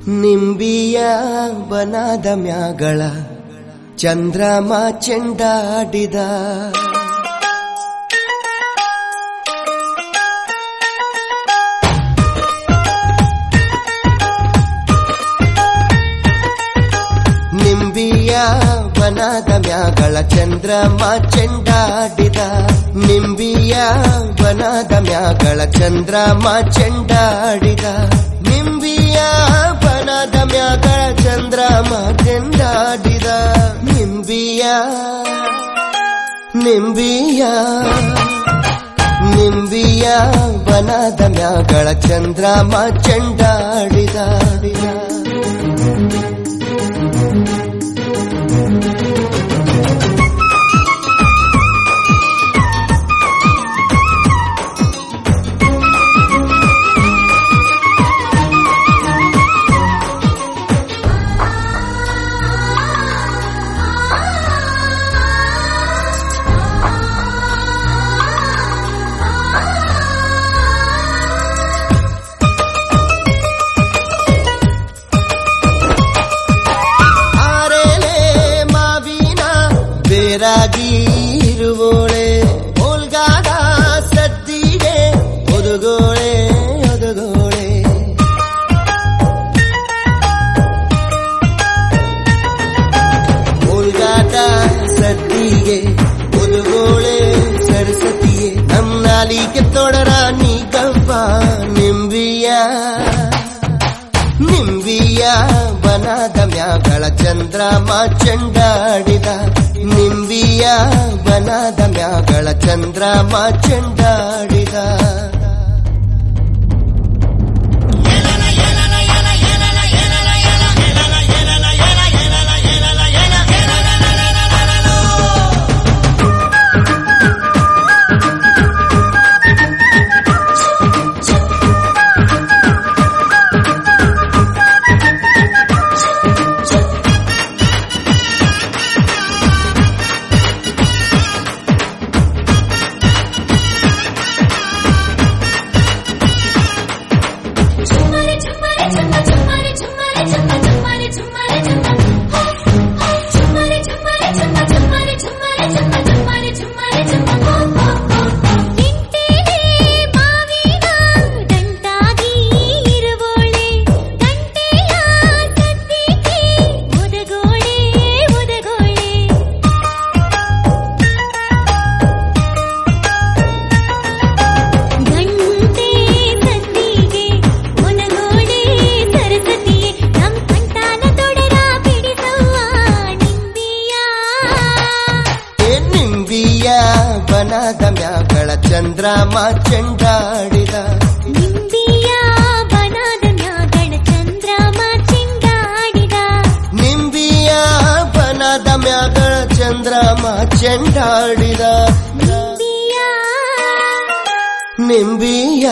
ನಿಂಬಿಯ ಬನದ ಮ್ಯಾಗಳ ಚಂದ್ರಮ ಚೆಂಡಾಡಿದ ನಿಂಬಿಯ ಬನದ ಮ್ಯಾಗಳ ಚಂದ್ರಮ ಚೆಂಡಾಡಿದ ನಿಂಬಿಯ ಬನದ ಮ್ಯಾಗಳ ಚಂದ್ರಮ ಚೆಂಡಾಡಿದ ನಿಂಬಿಯ ಬನದ ಮ್ಯಾಗಳ ಚಂದ್ರಮ ಚೆಂಡಾಡಿದ ನಿಂಬಿಯ ನಿಂಬಿಯ ನಿಂಬಿಯ ಬನದ ಮ್ಯಾಗಳ ಚಂದ್ರಮ ಚೆಂಡಾಡಿದ ಆರೇಲೆ ಮಾವಿನ ಬೇರಾಗಿ ಇರುವೋಳೆ ಓಲ್ಗಾದ ಸದ್ದಿಗೆ ಒದುಗೋಳೆ ಒದುಗೋಳೆ ಓಲ್ಗಾದ ಸದ್ದಿಗೆ ಒದುಗೋಳೆ ಸರಸ್ವತಿಯೇ ನಮ್ಮ ನಾಲಿಗೆ ತೊಡರ ನೀ ಗವ್ವ ನಿಂಬಿಯ ನಿಂಬಿಯ ಬನದ ಮ್ಯಾಗಳ ಚಂದ್ರಮ ಚೆಂಡಾಡಿದ ನಿಂಬಿಯ ಬನದ ಮ್ಯಾಗಳ ಚಂದ್ರಮ ಚೆಂಡಾಡಿದ చుమ్మరి చుమ్మరి చుమ్మ చుమ్మరి చుమ్మరి చుమ్మ చుమ్మరి చుమ్మరి చుమ్మ చుమ్మరి చుమ్మరి చుమ్మ చుమ్మరి చుమ్మరి చుమ్మ చుమ్మరి చుమ్మరి చుమ్మ ಇಂಟೇನೆ ಮಾವಿನ ದಂಟಾಗಿ ಇರುವೋಳೆ ಗಂಟೆಯ ಸದ್ದಿಗೆ ಒದಗೋಳೆ ಒದಗೋಳೆ ಗಂಟೆ ಸದ್ದಿಗೆ ಒನಗೋಡೆ ಸರಸ್ವತಿಯೇ ನಮ್ ಕಂಠಾನ ತೊಡರ ಬಿಡಿಸವ್ವ ನಿಂಬಿಯ ಏ ನಿಂಬಿಯ ಬನದ ಮ್ಯಾಗಳ ಚಂದ್ರಮ ಚೆಂಡಾಡಿದ ನಿಂಬಿಯ ಬನದ ಮ್ಯಾಗಳ ಚಂದ್ರಮ ಚೆಂಡಾಡಿದ ನಿಂಬಿಯ ಬನದ ಮ್ಯಾಗಳ ಚಂದ್ರಮ ಚೆಂಡಾಡಿದ ನಿಂಬಿಯ ನಿಂಬಿಯ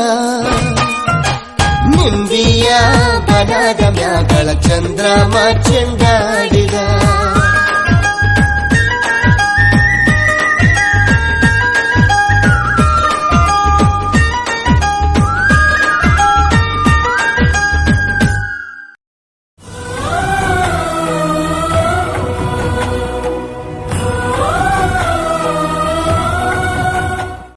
ನಿಂಬಿಯ ಬನದ ಮ್ಯಾಗಳ ಚಂದ್ರಮ ಚೆಂಡಾಡಿದ